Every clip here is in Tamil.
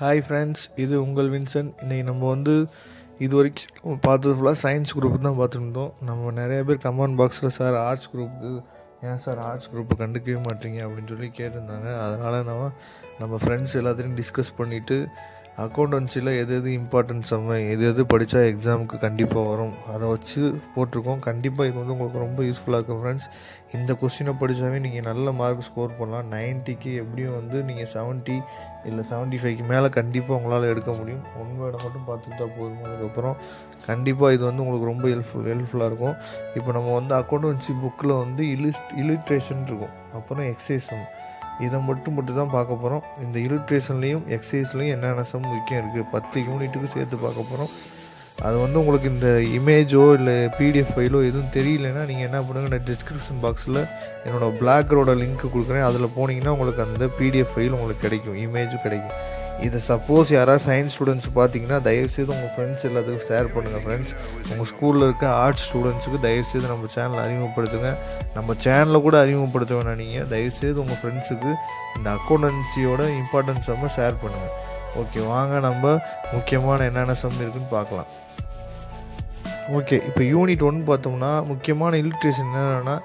ஹாய் ஃப்ரெண்ட்ஸ் இது உங்கள் வின்சன் இன்னைக்கு நம்ம வந்து இது வரைக்கும் பார்த்தது ஃபுல்லாக சயின்ஸ் குரூப் தான் பார்த்துட்டு இருந்தோம் நம்ம நிறைய பேர் கமெண்ட் பாக்ஸில் சார் ஆர்ட்ஸ் குரூப்புக்கு ஏன் சார் ஆர்ட்ஸ் குரூப்பை கண்டுக்கவே மாட்டீங்க அப்படின்னு சொல்லி கேட்டிருந்தாங்க அதனால் நம்ம நம்ம ஃப்ரெண்ட்ஸ் எல்லாத்தையும் டிஸ்கஸ் பண்ணிவிட்டு அக்கௌண்டன்சியில் எது எது இம்பார்ட்டன்ஸ் நம்ம எது எது படித்தா எக்ஸாமுக்கு கண்டிப்பாக வரும் அதை வச்சு போட்டிருக்கோம் கண்டிப்பாக இது வந்து உங்களுக்கு ரொம்ப யூஸ்ஃபுல்லாக இருக்கும் ஃப்ரெண்ட்ஸ் இந்த கொஸ்டினை படித்தாவே நீங்கள் நல்ல மார்க் ஸ்கோர் பண்ணலாம் நைன்ட்டிக்கு எப்படியும் வந்து நீங்கள் செவன்ட்டி இல்லை செவன்ட்டி ஃபைவ்க்கு மேலே கண்டிப்பாக உங்களால் எடுக்க முடியும் ஒன் வேர்டை மட்டும் பார்த்துக்கிட்டா போதும் அதுக்கப்புறம் கண்டிப்பாக இது வந்து உங்களுக்கு ரொம்ப ஹெல்ப்ஃபுல் ஹெல்ப்ஃபுல்லாக இருக்கும் இப்போ நம்ம வந்து அக்கௌண்டன்சி புக்கில் வந்து இலிஸ்ட் இலிட்ரேஷன் இருக்கும் அப்புறம் எக்ஸைசம் இதை மட்டும் மட்டும் தான் பார்க்க போகிறோம் இந்த இலிட்ரேஷன்லேயும் எக்ஸசைஸ்லேயும் என்னென்ன சம் முக்கியம் இருக்குது பத்து யூனிட்டுக்கு சேர்த்து பார்க்க போகிறோம் அது வந்து உங்களுக்கு இந்த இமேஜோ இல்லை பிடிஎஃப் ஃபைலோ எதுவும் தெரியலனா நீங்கள் என்ன பண்ணுங்கள் நான் டிஸ்கிரிப்ஷன் பாக்ஸில் என்னோடய பிளாக்கரோட லிங்க் கொடுக்குறேன் அதில் போனீங்கன்னா உங்களுக்கு அந்த பிடிஎஃப் ஃபைல் உங்களுக்கு கிடைக்கும் இமேஜும் கிடைக்கும் இதை சப்போஸ் யாராவது சயின்ஸ் ஸ்டூடெண்ட்ஸ் பார்த்தீங்கன்னா தயவுசெய்து உங்கள் ஃப்ரெண்ட்ஸ் எல்லாத்துக்கும் ஷேர் பண்ணுங்கள் ஃப்ரெண்ட்ஸ் உங்கள் ஸ்கூலில் இருக்க ஆர்ட்ஸ் ஸ்டூடெண்ட்ஸுக்கு தயவுசெய்து நம்ம சேனலை அறிமுகப்படுத்துங்க நம்ம சேனலில் கூட அறிமுகப்படுத்த வேணாம் நீங்கள் தயவுசெய்து உங்கள் ஃப்ரெண்ட்ஸுக்கு இந்த அக்கௌண்டன்சியோட இம்பார்ட்டன்ஸ் நம்ம ஷேர் பண்ணுங்கள் ஓகே வாங்க நம்ம முக்கியமான என்னென்ன சம் இருக்குன்னு பார்க்கலாம் ஓகே இப்போ யூனிட் ஒன் பார்த்தோம்னா முக்கியமான இலிட்ரேஷன் என்னென்னா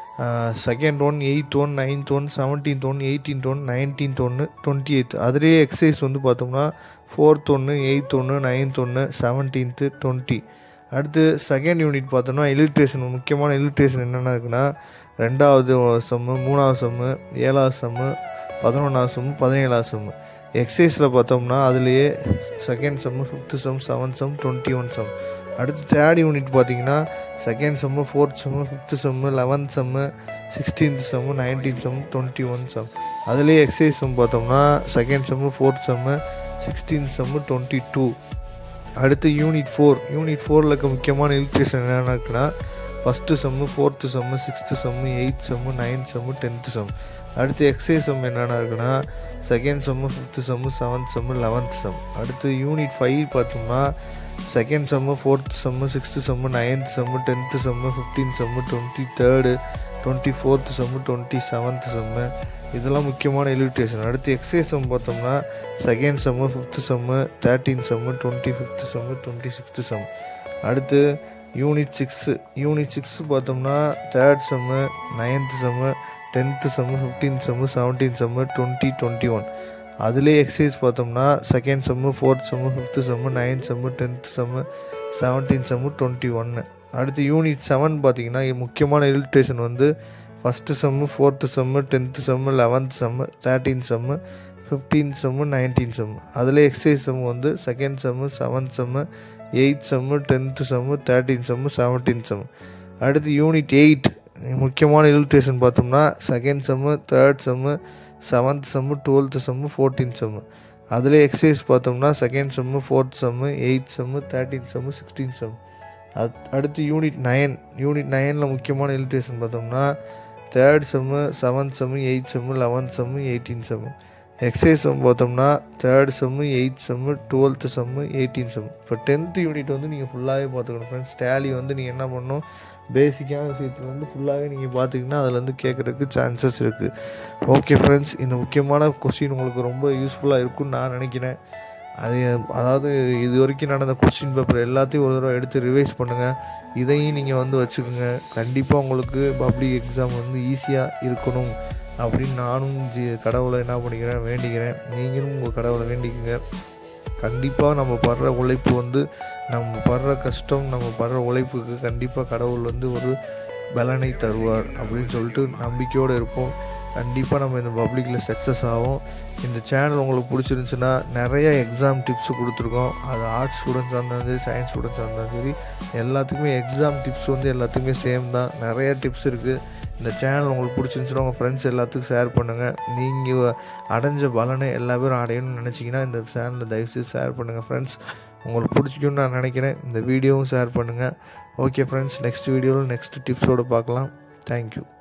second one eighth one ninth one seventeenth one eighteenth one nineteenth ஒன்று டுவெண்ட்டி எயித் அதுலேயே எக்ஸசைஸ் வந்து பார்த்தோம்னா ஃபோர்த் ஒன்று எயித் ஒன்று நைன்த் ஒன்று செவன்டீன்த்து டுவெண்ட்டி அடுத்து செகண்ட் யூனிட் பார்த்தோம்னா இலிட்ரேஷன் முக்கியமான இலிட்ரேஷன் என்னென்ன இருக்குன்னா ரெண்டாவது சம்மு மூணாவது சம்மு ஏழாவது சம்மு பதினொன்றாவது சம்மு பதினேழாவது சம்மு எக்ஸசைஸில் பார்த்தோம்னா அதுலேயே second sum fifth sum seventh sum twenty one sum அடுத்து தேர்ட் யூனிட் பார்த்தீங்கன்னா second sum fourth sum fifth sum eleventh sum sixteenth sum nineteen sum twenty one sum அதுலேயே எக்ஸசைஸ் செம் பார்த்தோம்னா second sum fourth sum sixteen sum twenty two அடுத்து யூனிட் ஃபோர் யூனிட் ஃபோரில் இருக்க முக்கியமான இலிட்ரேஷன் என்னென்னா first sum fourth sum sixth sum eighth sum ninth sum tenth sum அடுத்து எக்ஸைஸ் செம் என்னென்ன இருக்குன்னா second sum fifth sum seventh sum eleventh sum அடுத்து யூனிட் ஃபைவ் பார்த்தோம்னா second sum fourth sum sixth sum ninth sum tenth sum fifteen sum twenty third twenty fourth sum twenty seventh sum இதெல்லாம் முக்கியமான இலிட்ரேஷன் அடுத்து எக்ஸைஸ் செம் பார்த்தோம்னா second sum fifth sum thirteen sum twenty fifth sum twenty sixth sum அடுத்து யூனிட் சிக்ஸு யூனிட் சிக்ஸு பார்த்தோம்னா third sum ninth sum tenth sum fifteen sum seventeen sum twenty twenty one அதுலேயே எக்ஸசைஸ் பார்த்தோம்னா second sum fourth sum fifth sum ninth sum tenth sum seventeen sum twenty ஒன்று அடுத்து யூனிட் செவன் பார்த்தீங்கன்னா முக்கியமான இலிட்ரேஷன் வந்து first sum fourth sum tenth sum eleventh sum thirteen sum fifteen sum nineteen sum அதில் எக்ஸசைஸ் செம்மு வந்து second sum seventh sum eighth sum tenth sum thirteen sum seventeen sum அடுத்து யூனிட் எயிட் முக்கியமான இலிட்ரேஷன் பார்த்தோம்னா second sum third sum seventh sum twelfth sum fourteen sem அதில் எக்ஸசைஸ் பார்த்தோம்னா second sum fourth sum eighth sum thirteen sum sixteen sum அது அடுத்து யூனிட் நைன் யூனிட் நைனில் முக்கியமான இலிட்ரேஷன் பார்த்தோம்னா third sum seventh sum eight sum eleventh sum eighteen sum exercise sum பார்த்தோம்னா third sum eighth sum twelfth sum eighteen sum இப்போ டென்த்து யூனிட் வந்து நீங்கள் ஃபுல்லாகவே பார்த்துக்கணும் ஃப்ரெண்ட்ஸ் டேலி வந்து நீங்கள் என்ன பண்ணணும் பேசிக்கான விஷயத்தில் வந்து ஃபுல்லாகவே நீங்கள் பார்த்திங்கன்னா அதுலேருந்து கேட்குறதுக்கு சான்சஸ் இருக்குது ஓகே ஃப்ரெண்ட்ஸ் இந்த முக்கியமான கொஸ்டின் உங்களுக்கு ரொம்ப யூஸ்ஃபுல்லாக இருக்கும்னு நான் நினைக்கிறேன் அது அதாவது இது வரைக்கும் நடந்த கொஸ்டின் பேப்பர் எல்லாத்தையும் ஒரு தடவை எடுத்து ரிவைஸ் பண்ணுங்கள் இதையும் நீங்கள் வந்து வச்சுக்கோங்க கண்டிப்பாக உங்களுக்கு பப்ளிக் எக்ஸாம் வந்து ஈஸியாக இருக்கணும் அப்படின்னு நானும் ஜி கடவுளை என்ன பண்ணிக்கிறேன் வேண்டிக்கிறேன் நீங்களும் உங்கள் கடவுளை வேண்டிக்கங்க கண்டிப்பாக நம்ம படுற உழைப்பு வந்து நம்ம படுற கஷ்டம் நம்ம படுற உழைப்புக்கு கண்டிப்பாக கடவுள் வந்து ஒரு பலனை தருவார் அப்படின்னு சொல்லிட்டு நம்பிக்கையோடு இருப்போம் கண்டிப்பாக நம்ம இந்த பப்ளிக்கில் சக்ஸஸ் ஆகும் இந்த சேனல் உங்களுக்கு பிடிச்சிருந்துச்சுன்னா நிறைய எக்ஸாம் டிப்ஸ் கொடுத்துருக்கோம் அது ஆர்ட்ஸ் ஸ்டூடெண்ட்ஸாக இருந்தாலும் சரி சயின்ஸ் ஸ்டூடெண்ட்ஸாக இருந்தாலும் சரி எல்லாத்துக்குமே எக்ஸாம் டிப்ஸ் வந்து எல்லாத்துக்குமே சேம் தான் நிறைய டிப்ஸ் இருக்குது இந்த சேனல் உங்களுக்கு பிடிச்சிருந்துச்சுன்னா உங்கள் ஃப்ரெண்ட்ஸ் எல்லாத்துக்கும் ஷேர் பண்ணுங்கள் நீங்கள் அடைஞ்ச பலனை எல்லா பேரும் அடையணும்னு நினச்சிங்கன்னா இந்த சேனலை தயவுசெய்து ஷேர் பண்ணுங்கள் ஃப்ரெண்ட்ஸ் உங்களுக்கு பிடிச்சிக்குன்னு நான் நினைக்கிறேன் இந்த வீடியோவும் ஷேர் பண்ணுங்கள் ஓகே ஃப்ரெண்ட்ஸ் நெக்ஸ்ட் வீடியோவில் நெக்ஸ்ட் டிப்ஸோடு பார்க்கலாம் தேங்க்யூ